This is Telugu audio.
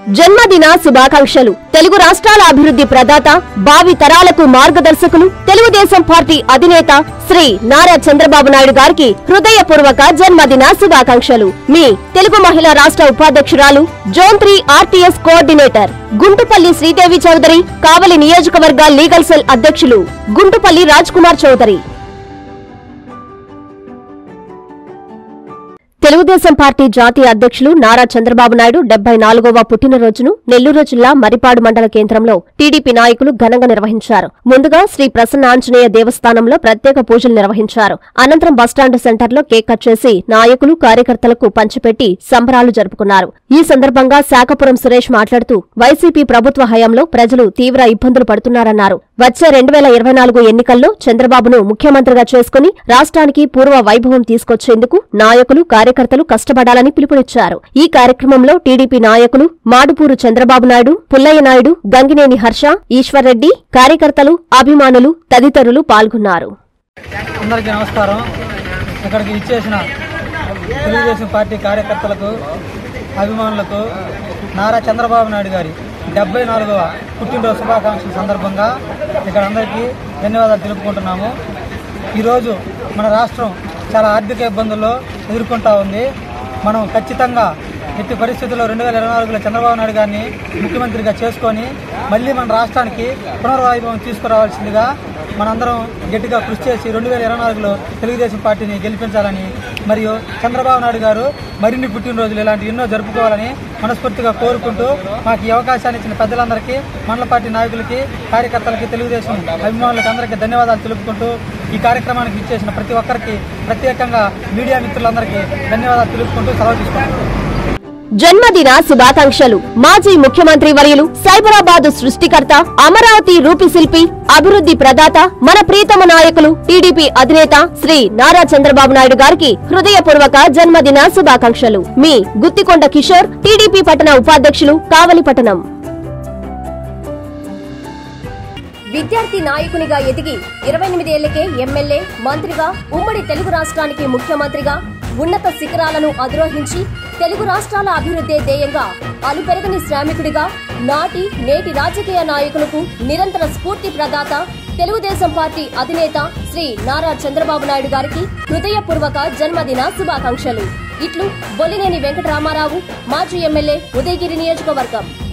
జన్మదిన శుభాకాంక్షలు తెలుగు రాష్ట్రాల అభివృద్ధి ప్రదాత భావి తరాలకు మార్గదర్శకులు తెలుగుదేశం పార్టీ అధినేత శ్రీ నారా చంద్రబాబు నాయుడు గారికి హృదయపూర్వక జన్మదిన శుభాకాంక్షలు మీ తెలుగు మహిళా రాష్ట్ర ఉపాధ్యక్షురాలు zone three RTS coordinator Guntupalli Sridevi Chowdary Kavali నియోజకవర్గ లీగల్ సెల్ అధ్యక్షులు గుంటుపల్లి రాజ్ కుమార్ చౌదరి తెలుగుదేశం పార్టీ జాతీయ అధ్యక్షులు నారా చంద్రబాబు నాయుడు డెబ్బై నాలుగవ పుట్టినరోజును నెల్లూరు జిల్లా మరిపాడు మండల కేంద్రంలో టీడీపీ నాయకులు ఘనంగా నిర్వహించారు ముందుగా శ్రీ ప్రసన్న ఆంజనేయ దేవస్థానంలో ప్రత్యేక పూజలు నిర్వహించారు అనంతరం బస్టాండ్ సెంటర్లో కేక్ కట్ చేసి నాయకులు కార్యకర్తలకు పంచిపెట్టి సంబరాలు జరుపుకున్నారు ఈ సందర్భంగా శాఖపురం సురేష్ మాట్లాడుతూ వైసీపీ ప్రభుత్వ హయాంలో ప్రజలు తీవ్ర ఇబ్బందులు పడుతున్నారన్నారు వచ్చే రెండు వేల ఇరవై నాలుగు ఎన్నికల్లో చంద్రబాబును ముఖ్యమంత్రిగా చేసుకుని రాష్ట్రానికి పూర్వ వైభవం తీసుకొచ్చేందుకు నాయకులు కార్యకర్తలు కష్టపడాలని పిలుపునిచ్చారు ఈ కార్యక్రమంలో టీడీపీ నాయకులు మాడుపూరు చంద్రబాబు నాయుడు పుల్లయ్య నాయుడు గంగినేని హర్ష ఈశ్వర్రెడ్డి కార్యకర్తలు అభిమానులు తదితరులు పాల్గొన్నారు అందరికీ నమస్కారం ఇక్కడికి ఇచ్చేసిన తెలుగుదేశం పార్టీ కార్యకర్తలకు అభిమానులకు నారా చంద్రబాబు నాయుడు గారి డెబ్బై నాలుగవ పుట్టినరోజు శుభాకాంక్షల సందర్భంగా ఇక్కడ అందరికీ ధన్యవాదాలు తెలుపుకుంటున్నాము ఈరోజు మన రాష్ట్రం చాలా ఆర్థిక ఇబ్బందుల్లో ఎదుర్కొంటా ఉంది మనం ఖచ్చితంగా ఎట్టి పరిస్థితుల్లో రెండు వేల ఇరవై నాలుగులో చంద్రబాబు నాయుడు గారిని ముఖ్యమంత్రిగా చేసుకొని మళ్ళీ మన రాష్ట్రానికి పునర్వైభవం తీసుకురావాల్సిందిగా మనందరం గట్టిగా కృషి చేసి రెండు వేల ఇరవై నాలుగులో తెలుగుదేశం పార్టీని గెలిపించాలని మరియు చంద్రబాబు నాయుడు గారు మరిన్ని పుట్టినరోజులు ఇలాంటి ఎన్నో జరుపుకోవాలని మనస్ఫూర్తిగా కోరుకుంటూ మాకు ఈ అవకాశాన్ని ఇచ్చిన పెద్దలందరికీ మండల పార్టీ నాయకులకి కార్యకర్తలకి తెలుగుదేశం అభిమానులకి అందరికీ ధన్యవాదాలు తెలుపుకుంటూ ఈ కార్యక్రమానికి ఇచ్చేసిన ప్రతి ఒక్కరికి ప్రత్యేకంగా మీడియా మిత్రులందరికీ ధన్యవాదాలు తెలుపుకుంటూ సెలవు తీసుకుంటున్నాను జన్మదిన శుభాకాంక్షలు మాజీ ముఖ్యమంత్రి వర్యులు సైబరాబాద్ సృష్టికర్త అమరావతి రూపిశిల్పి అభివృద్ధి ప్రదాత మన ప్రీతమ నాయకులు టీడీపీ అధినేత శ్రీ నారా చంద్రబాబు నాయుడు గారికి హృదయపూర్వక జన్మదిన శుభాకాంక్షలు మీ గుత్తికొండ కిషోర్ టీడీపీ పట్టణ ఉపాధ్యక్షులు కావలిపట్టణం విద్యార్థి నాయకునిగా ఎదిగి ఇరవై ఎనిమిదేళ్లకే ఎమ్మెల్యే మంత్రిగా ఉమ్మడి తెలుగు రాష్ట్రానికి ముఖ్యమంత్రిగా ఉన్నత శిఖరాలను అధిరోహించి తెలుగు రాష్ట్రాల అభివృద్ధే ధ్యేయంగా అలుపెరగని శ్రామికుడిగా నాటి నేటి రాజకీయ నాయకులకు నిరంతర స్ఫూర్తి ప్రదాత తెలుగుదేశం పార్టీ అధినేత శ్రీ నారా చంద్రబాబు నాయుడు గారికి హృదయపూర్వక జన్మదిన శుభాకాంక్షలు ఇట్లు బొలినేని వెంకటరామారావు మాజీ ఎమ్మెల్యే ఉదయగిరి నియోజకవర్గం